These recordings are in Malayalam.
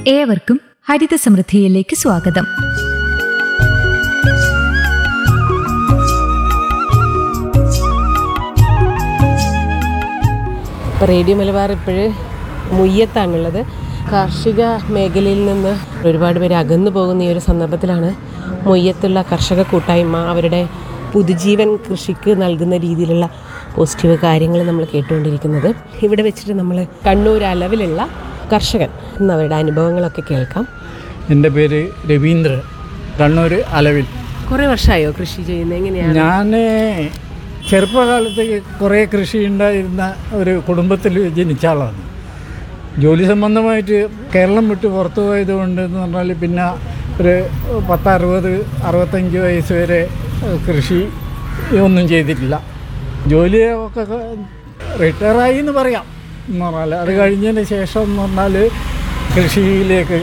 ഏവർക്കും ഹരിത സമൃദ്ധിയിലേക്ക് സ്വാഗതം ഇപ്പോൾ റേഡിയോ മലബാർ ഇപ്പോഴ് മുയ്യത്താണുള്ളത് കാർഷിക മേഖലയിൽ നിന്ന് ഒരുപാട് പേര് അകന്നു പോകുന്ന ഈ ഒരു സന്ദർഭത്തിലാണ് മുയ്യത്തുള്ള കർഷക കൂട്ടായ്മ അവരുടെ പുതുജീവൻ കൃഷിക്ക് നൽകുന്ന രീതിയിലുള്ള പോസിറ്റീവ് കാര്യങ്ങൾ നമ്മൾ കേട്ടുകൊണ്ടിരിക്കുന്നത് ഇവിടെ വെച്ചിട്ട് നമ്മൾ കണ്ണൂർ അലവിലുള്ള കർഷകൻ എന്നവരുടെ അനുഭവങ്ങളൊക്കെ കേൾക്കാം എൻ്റെ പേര് രവീന്ദ്രൻ കണ്ണൂർ അലവിൽ കുറേ വർഷമായോ കൃഷി ചെയ്യുന്നത് എങ്ങനെയാണ് ഞാൻ ചെറുപ്പകാലത്ത് കുറേ കൃഷി ഉണ്ടായിരുന്ന ഒരു കുടുംബത്തിൽ ജനിച്ച ആളാണ് ജോലി സംബന്ധമായിട്ട് കേരളം വിട്ട് പുറത്തു പോയതുകൊണ്ട് എന്ന് പറഞ്ഞാൽ പിന്നെ ഒരു പത്തറുപത് അറുപത്തഞ്ച് വയസ്സ് വരെ ഏഹ്, കൃഷി ഒന്നും ചെയ്തിട്ടില്ല ജോലിയൊക്കെ റിട്ടയറായി എന്ന് പറയാം എന്ന് പറഞ്ഞാൽ അത് കഴിഞ്ഞതിന് ശേഷം എന്ന് പറഞ്ഞാൽ കൃഷിയിലേക്ക്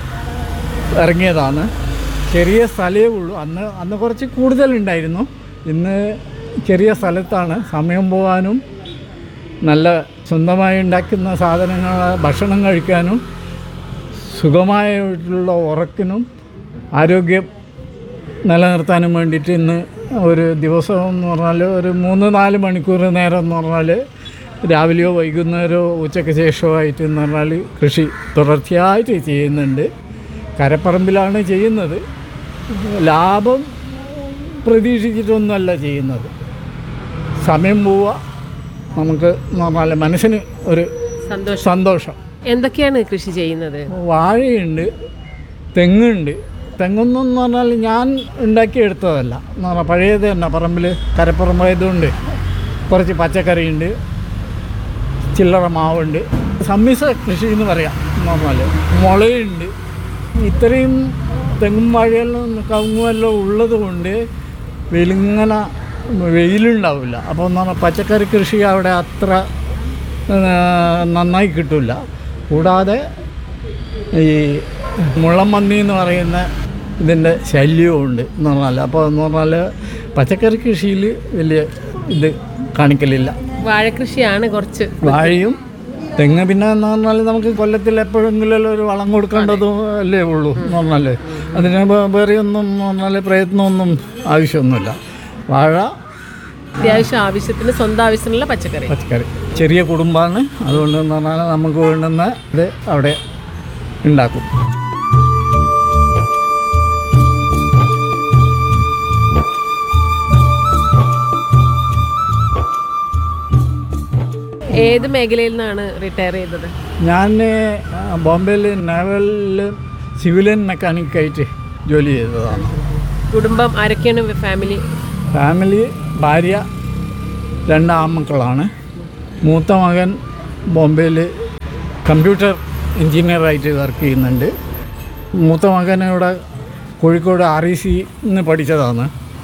ഇറങ്ങിയതാണ് ചെറിയ സ്ഥലമേ ഉള്ളൂ അന്ന് അന്ന് കുറച്ച് കൂടുതലുണ്ടായിരുന്നു ഇന്ന് ചെറിയ സ്ഥലത്താണ് സമയം പോകാനും നല്ല സ്വന്തമായി ഉണ്ടാക്കുന്ന സാധനങ്ങൾ ഭക്ഷണം കഴിക്കാനും സുഖമായിട്ടുള്ള ഉറക്കിനും ആരോഗ്യം നിലനിർത്താനും വേണ്ടിയിട്ട് ഇന്ന് ഒരു ദിവസം എന്ന് പറഞ്ഞാൽ ഒരു മൂന്ന് നാല് മണിക്കൂർ നേരം എന്ന് പറഞ്ഞാൽ രാവിലെയോ വൈകുന്നേരമോ ഉച്ചയ്ക്ക് ശേഷമോ ആയിട്ട് എന്ന് പറഞ്ഞാൽ കൃഷി തുടർച്ചയായിട്ട് ചെയ്യുന്നുണ്ട് കരപ്പറമ്പിലാണ് ചെയ്യുന്നത് ലാഭം പ്രതീക്ഷിച്ചിട്ടൊന്നുമല്ല ചെയ്യുന്നത് സമയം പോവുക നമുക്ക് എന്ന് പറഞ്ഞാൽ മനസ്സിന് ഒരു സന്തോഷം സന്തോഷം എന്തൊക്കെയാണ് കൃഷി ചെയ്യുന്നത് വാഴയുണ്ട് തെങ്ങുണ്ട് തെങ്ങൊന്നും എന്ന് പറഞ്ഞാൽ ഞാൻ ഉണ്ടാക്കിയെടുത്തതല്ല എന്ന് പറഞ്ഞാൽ പഴയത് തന്നെ പറമ്പിൽ കരപ്പുറമായതുകൊണ്ട് കുറച്ച് പച്ചക്കറിയുണ്ട് ചില്ലറ മാവുണ്ട് സമ്മിശ്ര കൃഷി എന്ന് പറയാം എന്ന് പറഞ്ഞാൽ മുളയുണ്ട് ഇത്രയും തെങ്ങും വാഴയെല്ലാം കവുങ്ങുമെല്ലാം ഉള്ളത് കൊണ്ട് വെലിങ്ങനെ വെയിലുണ്ടാവില്ല അപ്പോൾ എന്ന് പറഞ്ഞാൽ പച്ചക്കറി കൃഷി അവിടെ അത്ര ആ, നന്നായി കിട്ടില്ല കൂടാതെ ഈ മുള്ളംപന്നി എന്ന് പറയുന്ന ഇതിൻ്റെ ശല്യവും ഉണ്ട് എന്ന് പറഞ്ഞാൽ അപ്പോൾ എന്ന് പറഞ്ഞാൽ പച്ചക്കറി കൃഷിയിൽ വലിയ ഇത് കാണിക്കലില്ല വാഴക്കൃഷിയാണ് കുറച്ച് വാഴയും തെങ്ങ് പിന്നെ എന്ന് പറഞ്ഞാൽ നമുക്ക് കൊല്ലത്തിൽ എപ്പോഴെങ്കിലും ഒരു വളം കൊടുക്കേണ്ടതും അല്ലേ ഉള്ളൂ എന്ന് പറഞ്ഞാൽ അതിന് വേ- വേറെ ഒന്നും എന്ന് പറഞ്ഞാൽ പ്രയത്നമൊന്നും ആവശ്യമൊന്നുമില്ല വാഴ അത്യാവശ്യം ആവശ്യത്തിന് സ്വന്തം ആവശ്യത്തിനുള്ള പച്ചക്കറി പച്ചക്കറി ചെറിയ കുടുംബമാണ് അതുകൊണ്ട് എന്ന് പറഞ്ഞാൽ നമുക്ക് വേണ്ടുന്ന ഇത് അവിടെ ഉണ്ടാക്കും ഏത് മേഖലയിൽ നിന്നാണ് റിട്ടയർ ചെയ്തത് ഞാൻ ബോംബെയിൽ നേവലിൽ സിവിലിയൻ മെക്കാനിക്കായിട്ട് ജോലി ചെയ്തതാണ് കുടുംബം ആരൊക്കെയാണ് ഫാമിലി ഫാമിലി ഭാര്യ രണ്ട് ആൺമക്കളാണ് മൂത്ത മകൻ ബോംബെയിൽ കമ്പ്യൂട്ടർ എഞ്ചിനീയറായിട്ട് വർക്ക് ചെയ്യുന്നുണ്ട് മൂത്ത മകൻ ഇവിടെ കോഴിക്കോട് ആർ ഇ സി നിന്ന് പഠിച്ചതാണ്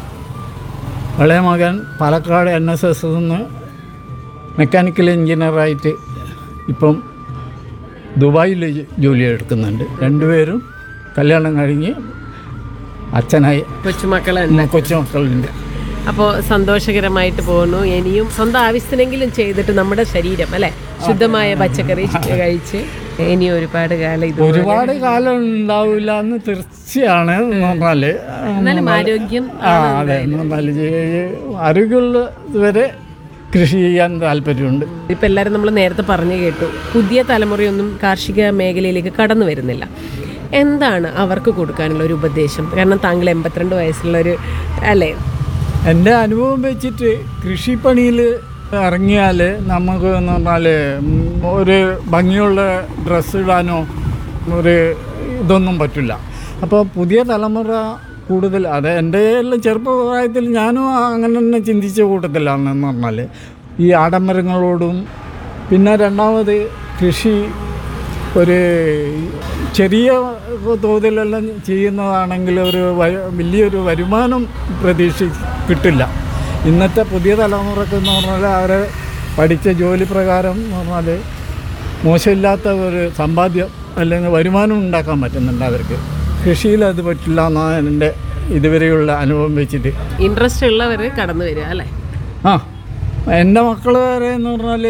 ഇളയ മകൻ പാലക്കാട് എൻ എസ് എസ് നിന്ന് മെക്കാനിക്കൽ എഞ്ചിനീയറായിട്ട് ഇപ്പം ദുബായിൽ ജോലി എടുക്കുന്നുണ്ട് രണ്ടുപേരും കല്യാണം കഴിഞ്ഞ് അച്ഛനായി കൊച്ചുമക്കളുണ്ട് കൊച്ചുമക്കളുണ്ട് അപ്പോൾ സന്തോഷകരമായിട്ട് പോകുന്നു ഇനിയും സ്വന്തം ആവശ്യത്തിനെങ്കിലും ചെയ്തിട്ട് നമ്മുടെ ശരീരം അല്ലെ ശുദ്ധമായ പച്ചക്കറി കഴിച്ച് ഇനി ഒരുപാട് കാലം ഇത് ഒരുപാട് കാലം ഉണ്ടാവില്ല എന്ന് തീർച്ചയാണ് എന്ന് പറഞ്ഞാല് എന്നാലും ആരോഗ്യം ആ അതെ എന്ന് പറഞ്ഞാല് ഈ ആരോഗ്യമുള്ള ഇതുവരെ കൃഷി ചെയ്യാൻ താല്പര്യമുണ്ട് ഇപ്പം എല്ലാവരും നമ്മൾ നേരത്തെ പറഞ്ഞു കേട്ടു പുതിയ തലമുറയൊന്നും കാർഷിക മേഖലയിലേക്ക് കടന്നു വരുന്നില്ല എന്താണ് അവർക്ക് കൊടുക്കാനുള്ള ഒരു ഉപദേശം കാരണം താങ്കൾ എൺപത്തിരണ്ട് വയസ്സുള്ള ഒരു അല്ലേ എൻ്റെ അനുഭവം വെച്ചിട്ട് കൃഷിപ്പണിയിൽ ഇറങ്ങിയാൽ നമുക്ക് എന്ന് പറഞ്ഞാൽ ഒരു ഭംഗിയുള്ള ഡ്രസ്സ് ഇടാനോ ഒരു ഇതൊന്നും പറ്റില്ല അപ്പോൾ പുതിയ തലമുറ കൂടുതൽ അത് എൻ്റെ എല്ലാം ചെറുപ്പപ്രായത്തിൽ ഞാനും അങ്ങനെ തന്നെ ചിന്തിച്ച കൂട്ടത്തിലാണ് എന്ന് പറഞ്ഞാൽ ഈ ആഡംബരങ്ങളോടും പിന്നെ രണ്ടാമത് കൃഷി ഒരു ചെറിയ തോതിലെല്ലാം ചെയ്യുന്നതാണെങ്കിൽ ഒരു വ- വലിയൊരു വരുമാനം പ്രതീക്ഷ കിട്ടില്ല ഇന്നത്തെ പുതിയ തലമുറക്ക് എന്ന് പറഞ്ഞാൽ അവരെ പഠിച്ച ജോലി പ്രകാരം എന്ന് പറഞ്ഞാൽ മോശമില്ലാത്ത ഒരു സമ്പാദ്യം അല്ലെങ്കിൽ വരുമാനം ഉണ്ടാക്കാൻ പറ്റുന്നുണ്ട് അവർക്ക് കൃഷിയിൽ അത് പറ്റില്ല എന്നാണ് എൻ്റെ ഇതുവരെയുള്ള അനുഭവം വെച്ചിട്ട് ഇൻട്രസ്റ്റ് ഉള്ളവർ കടന്നു വരിക അല്ലേ ആ എൻ്റെ മക്കൾ വരെ എന്ന് പറഞ്ഞാൽ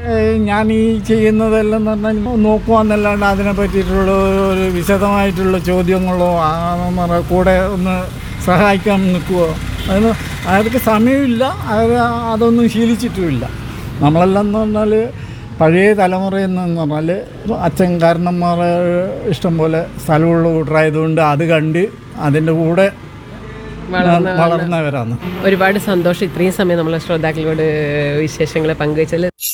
ഏഹ്, ഞാൻ ഈ ചെയ്യുന്നതെല്ലാം എന്ന് പറഞ്ഞാൽ നോക്കുവാന്നല്ലാണ്ട് അതിനെ പറ്റിയിട്ടുള്ള ഒരു വിശദമായിട്ടുള്ള ചോദ്യങ്ങളോ ആ എന്ന് പറഞ്ഞാൽ കൂടെ ഒന്ന് സഹായിക്കാൻ നിൽക്കുവോ അതിന് അവർക്ക് സമയമില്ല അവർ അതൊന്നും ശീലിച്ചിട്ടുമില്ല നമ്മളെല്ലാം എന്ന് പറഞ്ഞാൽ പഴയ തലമുറയിൽ നിന്ന് പറഞ്ഞാൽ അച്ഛൻ കാരണന്മാർ ഇഷ്ടംപോലെ സ്ഥലമുള്ള കൂട്ടറായതുകൊണ്ട് അത് കണ്ട് അതിൻ്റെ കൂടെ വളർന്ന വളർന്നവരാണ് ഒരുപാട് സന്തോഷം ഇത്രയും സമയം നമ്മളെ ശ്രോതാക്കളോട് വിശേഷങ്ങൾ പങ്കുവച്ചതിൽ